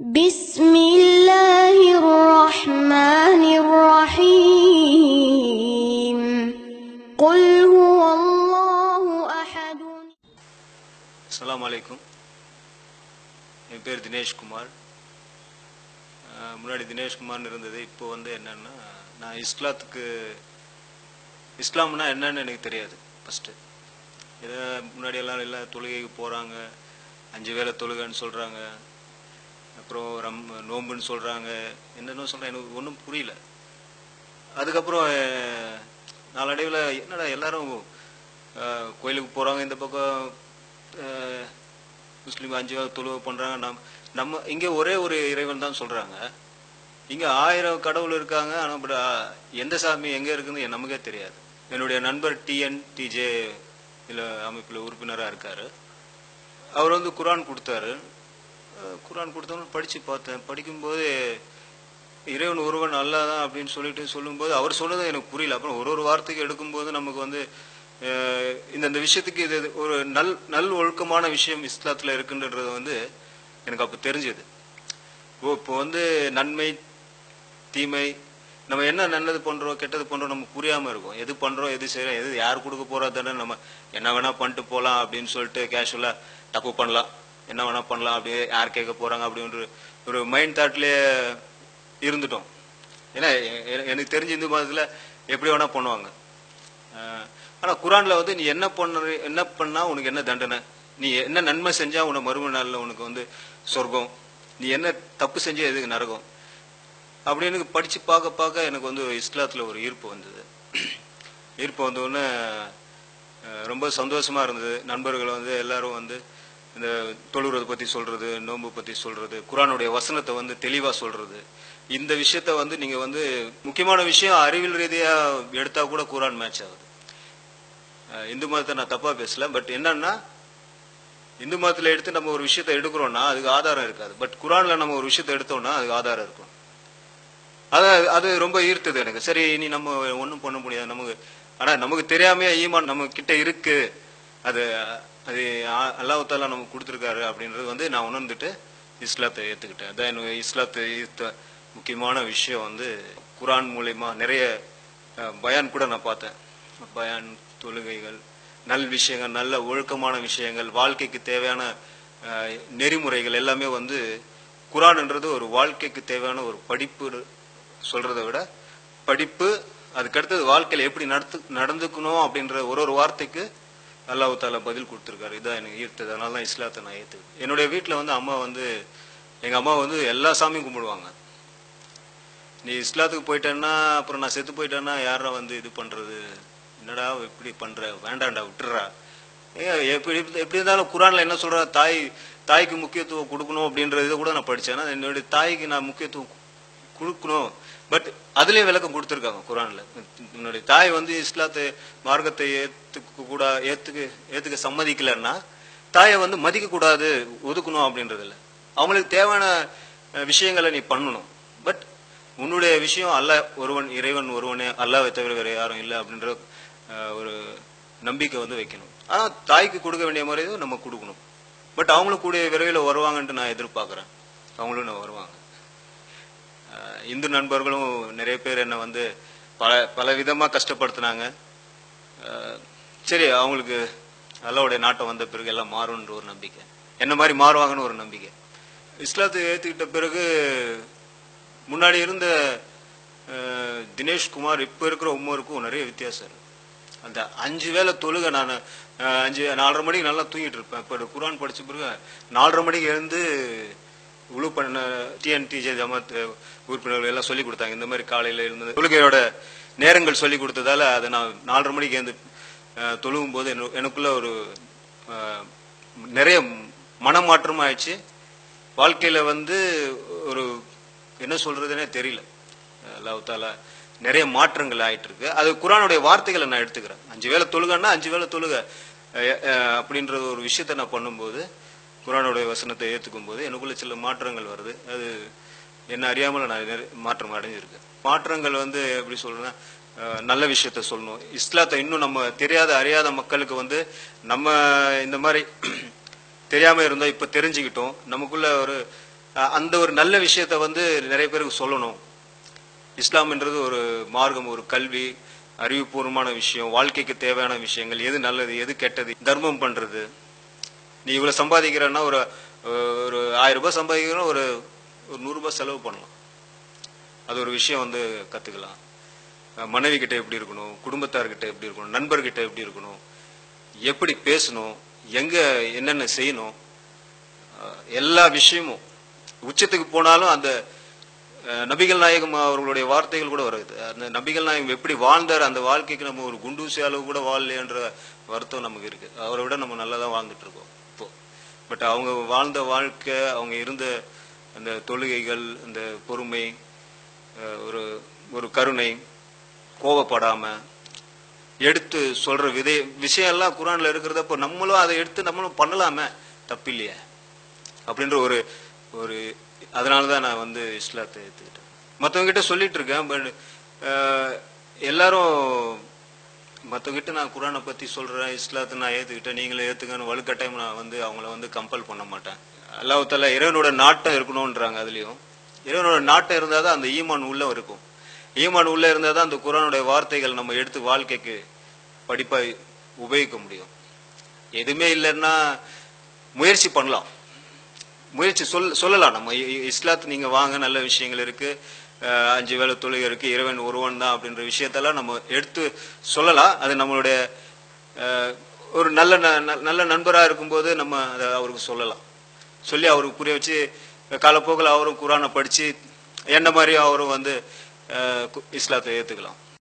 بسم الله الرحمن الرحيم قل هو الله أحد அஸ்ஸலாமு அலைக்கும் என் பேர் தினேஷ்குமார் அஹ் முன்னாடி தினேஷ்குமார்னு இருந்தது இப்போ வந்து என்னன்னா நான் இஸ்லாத்துக்கு இஸ்லாம்னா என்னன்னு எனக்கு தெரியாது ஃபஸ்ட்டு இதை முன்னாடி எல்லாம் எல்லாம் தொழுகைக்கு போகிறாங்க அஞ்சு வேளை தொழுகைன்னு சொல்கிறாங்க அப்புறம் ரம் நோம்புன்னு சொல்கிறாங்க என்னென்ன சொல்கிறேன் எனக்கு ஒன்றும் புரியல அதுக்கப்புறம் அஹ், நாளடைவில் என்னடா எல்லாரும் அஹ், கோயிலுக்கு போகிறாங்க இந்த பக்கம் அஹ், முஸ்லீம் அஞ்சு வேளை தொழுகை பண்ணுறாங்க நம் நம்ம இங்கே ஒரே ஒரு இறைவன் தான் சொல்கிறாங்க இங்கே ஆயிரம் கடவுள் இருக்காங்க ஆனால் பட் எந்த சாமி எங்கே இருக்குன்னு நமக்கே தெரியாது என்னுடைய நண்பர் டிஎன் டிஜே இதில் அமைப்பில் உறுப்பினராக இருக்கார் அவர் வந்து குரான் கொடுத்தாரு அஹ் குரான் கொடுத்தவங்க படித்து பார்த்தேன் படிக்கும்போது இறைவன் ஒருவன் அல்லாதான் அப்படின்னு சொல்லிட்டு சொல்லும்போது அவர் சொன்னது எனக்கு புரியல அப்புறம் ஒரு ஒரு வார்த்தைக்கு எடுக்கும்போது நமக்கு வந்து அஹ், இந்த இந்த விஷயத்துக்கு இது ஒரு நல் நல் ஒழுக்கமான விஷயம் இஸ்லாத்தில் இருக்குன்றது வந்து எனக்கு அப்போ தெரிஞ்சது ஓ இப்போ வந்து நன்மை தீமை நம்ம என்ன நல்லது பண்றோம் கெட்டது பண்றோம் நமக்கு புரியாம இருக்கும் எது பண்றோம் எது செய்யறோம் எது யார் கொடுக்க போறா தானே நம்ம என்ன வேணா பண்ணிட்டு போலாம் அப்படின்னு சொல்லிட்டு கேஷுவலா தப்பு பண்ணலாம் என்ன வேணா பண்ணலாம் அப்படியே யார் கேட்க போறாங்க அப்படின்ற ஒரு மைண்ட் தாட்லயே இருந்துட்டோம் ஏன்னா எ- எ- எனக்கு தெரிஞ்ச இந்து மதத்துல எப்படி வேணா பண்ணுவாங்க ஆஹ் ஆனா குரான்ல வந்து நீ என்ன பண்ண என்ன பண்ணா உனக்கு என்ன தண்டனை நீ என்ன நன்மை செஞ்சா உனக்கு மறுமை நாள்ல உனக்கு வந்து சொர்க்கம் நீ என்ன தப்பு செஞ்சா எதுக்கு நரகம் அப்படின்னு படிச்சு பார்க்க பார்க்க எனக்கு வந்து இஸ்லாத்துல ஒரு ஈர்ப்பு வந்தது ஈர்ப்பு வந்த உடனே அஹ், ரொம்ப சந்தோஷமா இருந்தது நண்பர்கள் வந்து எல்லாரும் வந்து இந்த தொழுகிறத பத்தி சொல்றது நோன்பு பத்தி சொல்றது குரானுடைய வசனத்தை வந்து தெளிவா சொல்றது இந்த விஷயத்த வந்து நீங்க வந்து முக்கியமான விஷயம் அறிவியல் ரீதியா எடுத்தா கூட குரான் மேட்ச் ஆகுது அஹ், இந்து மதத்தை நான் தப்பா பேசல பட் என்னன்னா இந்து மதத்துல எடுத்து நம்ம ஒரு விஷயத்தை எடுக்கிறோம்னா அதுக்கு ஆதாரம் இருக்காது பட் குரான்ல நம்ம ஒரு விஷயத்தை எடுத்தோம்னா அதுக்கு ஆதாரம் இருக்கும் அது அது ரொம்ப ஈர்த்தது எனக்கு சரி இனி நம்ம ஒன்றும் பண்ண முடியாது நமக்கு ஆனா நமக்கு தெரியாம ஈமான் நம்ம கிட்ட இருக்கு அது அது அ- அல்லாஹ் தாலா நமக்கு கொடுத்துருக்காரு அப்படின்றது வந்து நான் உணர்ந்துட்டு இஸ்லாத்தை ஏத்துக்கிட்டேன் அதான் எனக்கு இஸ்லாத்தை ஈர்த்த முக்கியமான விஷயம் வந்து குரான் மூலியமா நிறைய அஹ், பயான் கூட நான் பார்த்தேன் பயான் தொழுகைகள் நல் விஷயங்கள் நல்ல ஒழுக்கமான விஷயங்கள் வாழ்க்கைக்கு தேவையான அஹ், நெறிமுறைகள் எல்லாமே வந்து குரான்ன்றது ஒரு வாழ்க்கைக்கு தேவையான ஒரு படிப்பு சொல்றதை விட படிப்பு அதுக்கடுத்தது வாழ்க்கையில எப்படி நடத்து நடந்துக்கணும் அப்படின்ற ஒரு ஒரு வார்த்தைக்கு அல்லாஹ் தாலா பதில் கொடுத்துருக்காரு இதான் எனக்கு ஈர்த்தது அதனால தான் இஸ்லாத்தை நான் ஏற்றுக்கேன் என்னுடைய வீட்டில் வந்து அம்மா வந்து எங்க அம்மா வந்து எல்லா சாமியும் கும்பிடுவாங்க நீ இஸ்லாத்துக்கு போயிட்டேன்னா அப்புறம் நான் செத்து போயிட்டேன்னா யாரா வந்து இது பண்றது என்னடா இப்படி பண்ற வேண்டாம்டா விட்டுறா ஏ எப்படி எப்படி இருந்தாலும் குரான்ல என்ன சொல்றா தாய் தாய்க்கு முக்கியத்துவம் கொடுக்கணும் அப்படின்ற இதை கூட நான் படிச்சேன் ஆனா, என்னுடைய தாய்க்கு நான் முக்கியத்துவம் கொடுக்கணும் பட் அதுலயும் விளக்கம் கொடுத்துருக்காங்க குரான்ல என்னுடைய தாய் வந்து இஸ்லாத்தை மார்க்கத்தை ஏத்துக்க கூட ஏத்துக்க ஏத்துக்க சம்மதிக்கலன்னா தாயை வந்து மதிக்க கூடாது ஒதுக்கணும் அப்படின்றது இல்ல அவங்களுக்கு தேவையான அஹ், விஷயங்களை நீ பண்ணணும் பட் உன்னுடைய விஷயம் அல்ல ஒருவன் இறைவன் ஒருவனே அல்லாவை தவிர வேற யாரும் இல்லை அப்படின்ற அஹ், ஒரு நம்பிக்கை வந்து வைக்கணும் ஆனா தாய்க்கு கொடுக்க வேண்டிய மரியாதை நம்ம கொடுக்கணும் பட் அவங்களும் கூடிய விரைவில் வருவாங்கன்ட்டு நான் எதிர்பார்க்கறேன் அவங்களும் நான் வருவாங்க அஹ் இந்து நண்பர்களும் நிறைய பேர் என்னை வந்து பல பல விதமா கஷ்டப்படுத்தினாங்க அஹ் சரி அவங்களுக்கு அல்லாவுடைய நாட்டம் வந்த பிறகு எல்லாம் மாறும்ன்ற ஒரு நம்பிக்கை என்ன மாதிரி மாறுவாங்கன்னு ஒரு நம்பிக்கை இஸ்லாத்தை ஏத்துக்கிட்ட பிறகு முன்னாடி இருந்த அஹ், தினேஷ் குமார் இப்ப இருக்கிற உமருக்கும் நிறைய வித்தியாசம் இருக்கு அந்த அஞ்சு வேளை தொழுக நான் அஹ், அஞ்சு நாலரை மணிக்கு நல்லா தூங்கிட்டு இருப்பேன் இப்போ குரான் படிச்ச பிறகு நாலரை மணிக்கு எழுந்து உழு பண்ண டிஎன்டிஜே ஜமாத் அஹ், உறுப்பினர்கள் எல்லாம் சொல்லி கொடுத்தாங்க இந்த மாதிரி காலையில இருந்தது தொழுகையோட நேரங்கள் சொல்லி கொடுத்ததால அதை நான் நாலரை மணிக்கு எழுந்து அஹ், தொழுகும் போது எனக்கு- எனக்குள்ள ஒரு அஹ், நிறைய மனமாற்றம் ஆயிடுச்சு வாழ்க்கையில வந்து ஒரு என்ன சொல்றதுன்னே தெரியல அல்லாஹ் தாலா நிறைய மாற்றங்கள் ஆயிட்டு இருக்கு அது குரானுடைய வார்த்தைகளை நான் எடுத்துக்கிறேன் அஞ்சு வேளை தொழுகன்னா அஞ்சு வேளை தொழுக அஹ், அஹ், அப்படின்ற ஒரு விஷயத்தை நான் பண்ணும்போது குரானுடைய வசனத்தை ஏத்துக்கும் போது எனக்குள்ள சில மாற்றங்கள் வருது அது என்ன அறியாமல் நான் நிறைய மாற்றம் அடைஞ்சிருக்கேன் மாற்றங்கள் வந்து எப்படி சொல்றேன்னா அஹ், நல்ல விஷயத்த சொல்லணும் இஸ்லாத்தை இன்னும் நம்ம தெரியாத அறியாத மக்களுக்கு வந்து நம்ம இந்த மாதிரி தெரியாம இருந்தோம் இப்ப தெரிஞ்சுக்கிட்டோம் நமக்குள்ள ஒரு அஹ், அந்த ஒரு நல்ல விஷயத்த வந்து நிறைய பேருக்கு சொல்லணும் இஸ்லாம்ன்றது ஒரு மார்க்கம் ஒரு கல்வி அறிவுபூர்வமான விஷயம் வாழ்க்கைக்கு தேவையான விஷயங்கள் எது நல்லது எது கெட்டது தர்மம் பண்றது நீ இவ்வளவு சம்பாதிக்கிறன்னா ஒரு ஒரு ஆயிரம் ரூபாய் சம்பாதிக்கிறோம் ஒரு ஒரு நூறு ரூபாய் செலவு பண்ணலாம் அது ஒரு விஷயம் வந்து கத்துக்கலாம் அஹ் மனைவி கிட்ட எப்படி இருக்கணும் குடும்பத்தார்கிட்ட எப்படி இருக்கணும் நண்பர்கிட்ட எப்படி இருக்கணும் எப்படி பேசணும் எங்க என்னென்ன செய்யணும் அஹ் எல்லா விஷயமும் உச்சத்துக்கு போனாலும் அந்த அஹ், நபிகள் நாயகம் அவர்களுடைய வார்த்தைகள் கூட வருது அந்த நபிகள் நாயகம் எப்படி வாழ்ந்தார் அந்த வாழ்க்கைக்கு நம்ம ஒரு குண்டூசி அளவு கூட வாழலையன்ற வருத்தம் நமக்கு இருக்கு அவரை விட நம்ம நல்லா தான் வாழ்ந்துட்டு இருக்கோம் இப்போ பட் அவங்க வாழ்ந்த வாழ்க்கை அவங்க இருந்த அந்த தொழுகைகள் அந்த பொறுமை அஹ், ஒரு ஒரு கருணை கோபப்படாம எடுத்து சொல்ற விதை விஷயம் எல்லாம் குரான்ல இருக்கிறத இப்போ நம்மளும் அதை எடுத்து நம்மளும் பண்ணலாமே தப்பில்லையே அப்படின்ற ஒரு ஒரு அதனால தான் நான் வந்து இஸ்லாத்தை ஏற்றுக்கிட்டேன் மற்றவங்க கிட்ட சொல்லிட்டு இருக்கேன் பட் எல்லாரும் மற்றவங்க கிட்ட நான் குரானை பத்தி சொல்றேன் இஸ்லாத்தை நான் ஏத்துக்கிட்டேன் நீங்களே ஏத்துக்கன்னு வலுக்கட்டாயம் நான் வந்து அவங்கள வந்து கம்பல் பண்ண மாட்டேன் அல்லாஹ் தாலா இறைவனோட நாட்டம் இருக்கணும்ன்றாங்க அதுலயும் இறைவனோட நாட்டம் இருந்தாதான் தான் அந்த ஈமான் உள்ள இருக்கும் ஈமான் உள்ள இருந்தாதான் தான் அந்த குரானுடைய வார்த்தைகள் நம்ம எடுத்து வாழ்க்கைக்கு படிப்பா உபயோகிக்க முடியும் எதுவுமே இல்லைன்னா முயற்சி பண்ணலாம் முயற்சி சொல் சொல்லலாம் நம்ம இ- இ- இஸ்லாத்து நீங்க வாங்க நல்ல விஷயங்கள் இருக்கு அஹ் அஞ்சு வேளை தொழுகை இருக்கு இறைவன் ஒருவன் தான் அப்படின்ற விஷயத்தெல்லாம் நம்ம எடுத்து சொல்லலாம் அது நம்மளுடைய அஹ், ஒரு நல்ல ந- ந- நல்ல நண்பரா இருக்கும்போது நம்ம அதை அவருக்கு சொல்லலாம் சொல்லி அவருக்கு புரிய வச்சு காலப்போக்கில் அவரும் குரானை படிச்சு என்ன மாதிரி அவரும் வந்து அஹ், கு- இஸ்லாத்தை ஏத்துக்கலாம்